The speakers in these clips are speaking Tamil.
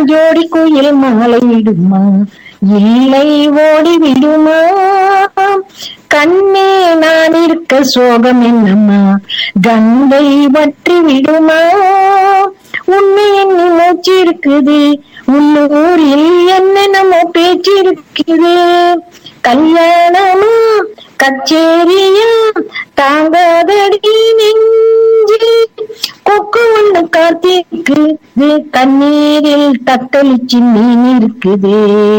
ஜோடி குயில் மாலை விடுமா இல்லை ஓடி விடுமா கண்ணே நான் இருக்க சோகம் என்னம்மா கங்கை வற்றி விடுமா உன்னை எண்ணி மூச்சு இருக்குது உள்ளூரில் என்னென்னமோ பேச்சு இருக்குது கல்யாணமா கச்சேரியா தாங்காதடி நெஞ்சு கொக்கு ஒண்ணு காத்திருக்குது கண்ணீரில் தத்தளிச்சு மீன் இருக்குது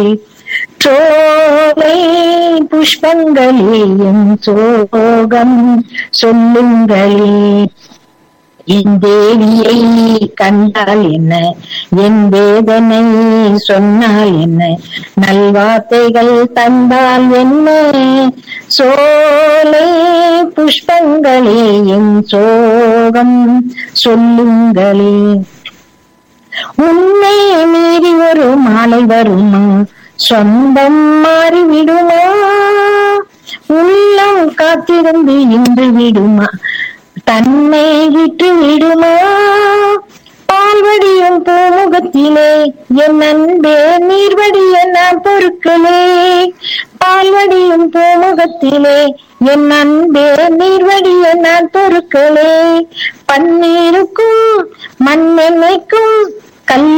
சோலை புஷ்பங்களே என் சோகம் சொல்லுங்களே என் தேவியை கண்டால் என்ன என் வேதனை சொன்னால் என்ன நல்வார்த்தைகள் தந்தால் என்ன சோலை புஷ்பங்களே என் சோகம் சொல்லுங்களே உன்னை மீறி ஒரு மாலை வருமா சொந்தம் மாறிவிடுமா உள்ளம் காத்திருந்து இன்று விடுமா தன்னை விட்டு விடுமா பால்வடியும் பூமுகத்திலே என் அன்பே நீர்வடிய நான் பொருட்களே பால்வடியும் பூமுகத்திலே என் அன்பே நீர்வடிய நான் பொருட்களே பன்னீருக்கும் மண்ணெண்ணைக்கும் கல்